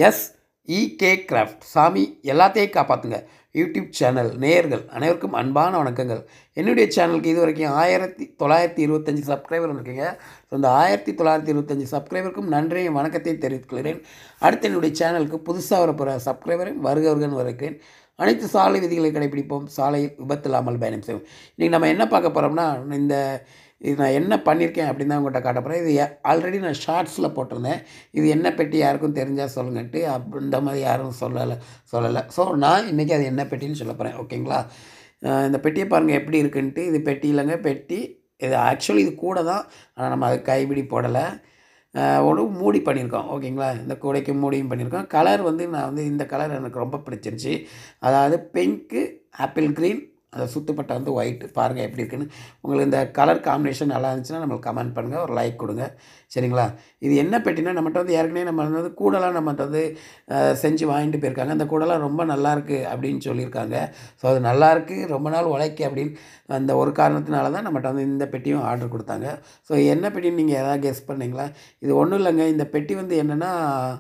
S E K craft சாமி எல்லாத்தையும் காப்பாற்றுங்க யூடியூப் சேனல் நேயர்கள் அனைவருக்கும் அன்பான வணக்கங்கள் என்னுடைய சேனலுக்கு இது வரைக்கும் ஆயிரத்தி தொள்ளாயிரத்தி இருபத்தஞ்சி சப்ஸ்கிரைபர் இருக்கீங்க ஸோ இந்த ஆயிரத்தி தொள்ளாயிரத்தி இருபத்தஞ்சி சப்ஸ்கிரைபருக்கும் நன்றியும் வணக்கத்தையும் தெரிவித்துக் கொள்கிறேன் அடுத்து என்னுடைய சேனலுக்கு புதுசாக வரப்போகிற சப்ஸ்கிரைபரை வருக வருகன்னு வரக்கிறேன் அனைத்து சாலை விதிகளை கடைபிடிப்போம் சாலையில் விபத்து இல்லாமல் பயணம் செய்வோம் இன்றைக்கி நம்ம என்ன பார்க்க போகிறோம்னா இந்த இது நான் என்ன பண்ணியிருக்கேன் அப்படின்னு தான் உங்கள்கிட்ட காட்ட போகிறேன் இது ஆல்ரெடி நான் ஷார்ட்ஸில் போட்டிருந்தேன் இது என்ன பெட்டி யாருக்கும் தெரிஞ்சால் சொல்லுங்கன்ட்டு அப் இந்த மாதிரி யாரும் சொல்லலை சொல்லலை ஸோ நான் இன்றைக்கி அது என்ன பெட்டின்னு சொல்ல போகிறேன் ஓகேங்களா அஹ் இந்த பெட்டியை பாருங்கள் எப்படி இருக்குன்ட்டு இது பெட்டி இல்லைங்க பெட்டி இது ஆக்சுவலி இது கூட தான் ஆனால் நம்ம அது கைப்பிடி போடலை அஹ் ஒரு மூடி பண்ணியிருக்கோம் ஓகேங்களா இந்த கூடைக்கு மூடியும் பண்ணியிருக்கோம் கலர் வந்து நான் வந்து இந்த கலர் எனக்கு ரொம்ப பிடிச்சிருந்துச்சி அதாவது பிங்க்கு ஆப்பிள் க்ரீன் அந்த சுத்துப்பட்டை வந்து ஒயிட் பாருங்கள் எப்படி இருக்குன்னு உங்களுக்கு இந்த கலர் காம்பினேஷன் நல்லா இருந்துச்சுன்னா நம்மளுக்கு கமெண்ட் பண்ணுங்கள் ஒரு லைக் கொடுங்க சரிங்களா இது என்ன பெட்டினா நம்மகிட்ட வந்து ஏற்கனவே நம்ம வந்து கூடலாம் நம்மகிட்ட வந்து அஹ், செஞ்சு வாங்கிட்டு போயிருக்காங்க அந்த கூடலாம் ரொம்ப நல்லா இருக்கு அப்படின்னு சொல்லியிருக்காங்க ஸோ அது நல்லா இருக்கு ரொம்ப நாள் உழைக்கு அப்படின்னு அந்த ஒரு காரணத்தினால தான் நம்மகிட்ட வந்து இந்த பெட்டியும் ஆர்டர் கொடுத்தாங்க ஸோ என்ன பெட்டின்னு நீங்கள் எதாவது கெஸ் பண்ணீங்களா இது ஒன்றும் இல்லைங்க இந்த பெட்டி வந்து என்னென்னா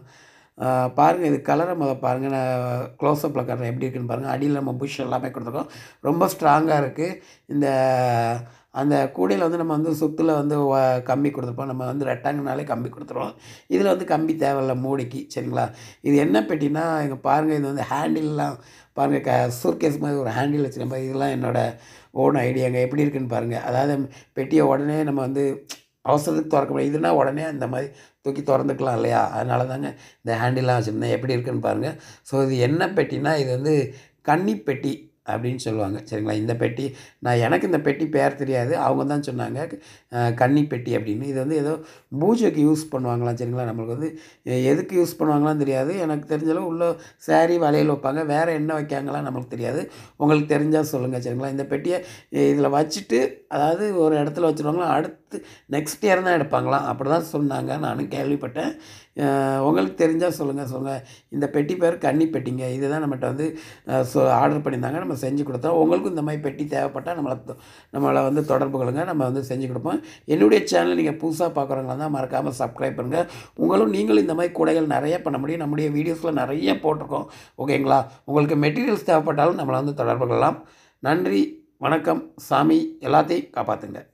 பாருங்கள் இது கலரை முத பாருங்கள் நான் க்ளோஸ்அப்பில் காட்டுறேன் எப்படி இருக்குன்னு பாருங்கள் அடியில் நம்ம புஷ் எல்லாமே கொடுத்துருக்கோம் ரொம்ப ஸ்ட்ராங்காக இருக்குது இந்த அந்த கூடையில் வந்து நம்ம வந்து சுத்தில் வந்து வ- கம்பி கொடுத்துருப்போம் நம்ம வந்து ரெட்டாங்கனாலே கம்பி கொடுத்துருவோம் இதில் வந்து கம்பி தேவையில்ல மூடிக்கு சரிங்களா இது என்ன பெட்டினா இங்கே பாருங்கள் இது வந்து ஹேண்டில்லாம் பாருங்கள் க சூர்கேஸ் மாதிரி ஒரு ஹேண்டில் வச்சுருப்போம் இதெல்லாம் என்னோடய ஓன் ஐடியாங்க எப்படி இருக்குன்னு பாருங்கள் அதாவது பெட்டியை உடனே நம்ம வந்து அவசரத்துக்கு திறக்க முடியும் இதுனா உடனே அந்த மாதிரி தூக்கி திறந்துக்கலாம் இல்லையா அதனால தாங்க இந்த ஹேண்டில்லாம் வச்சுருந்தேன் எப்படி இருக்குன்னு பாருங்கள் ஸோ இது என்ன பெட்டினா இது வந்து கன்னி பெட்டி அப்படின்னு சொல்லுவாங்க சரிங்களா இந்த பெட்டி நான் எனக்கு இந்த பெட்டி பேர் தெரியாது அவங்க தான் சொன்னாங்க அஹ், கன்னி பெட்டி அப்படின்னு இது வந்து ஏதோ பூஜைக்கு யூஸ் பண்ணுவாங்களாம் சரிங்களா நம்மளுக்கு வந்து எ- எதுக்கு யூஸ் பண்ணுவாங்களாம் தெரியாது எனக்கு தெரிஞ்சளவு உள்ள saree வளையல் வைப்பாங்க வேறு என்ன வைக்காங்களாம் நம்மளுக்கு தெரியாது உங்களுக்கு தெரிஞ்சால் சொல்லுங்கள் சரிங்களா இந்த பெட்டியை இதில் வச்சுட்டு அதாவது ஒரு இடத்துல வச்சுருவாங்களாம் அடுத்து நெக்ஸ்ட் இயர் தான் எடுப்பாங்களாம் அப்படி தான் சொன்னாங்க நானும் கேள்விப்பட்டேன் அஹ் உங்களுக்கு தெரிஞ்சால் சொல்லுங்கள் சொல்லுங்கள் இந்த பெட்டி பேர் கன்னி பெட்டிங்க இதுதான் நம்மகிட்ட வந்து அஹ், சொ ஆர்டர் பண்ணியிருந்தாங்க நம்ம செஞ்சு கொடுத்தோம் உங்களுக்கும் இந்த மாதிரி பெட்டி தேவைப்பட்டால் நம்மளை தொ- நம்மளை வந்து தொடர்பு கொள்ளுங்க நம்ம வந்து செஞ்சு கொடுப்போம் என்னுடைய சேனல் நீங்கள் புதுசாக பார்க்குறவங்களா தான் மறக்காமல் சப்ஸ்கிரைப் பண்ணுங்கள் உங்களும் நீங்களும் இந்த மாதிரி கூடைகள் நிறைய பண்ண முடியும் நம்முடைய வீடியோஸில் நிறைய போட்டிருக்கோம் ஓகேங்களா உங்களுக்கு மெட்டீரியல்ஸ் தேவைப்பட்டாலும் நம்மளை வந்து தொடர்பு கொள்ளலாம் நன்றி வணக்கம் சாமி எல்லாத்தையும் காப்பாற்றுங்க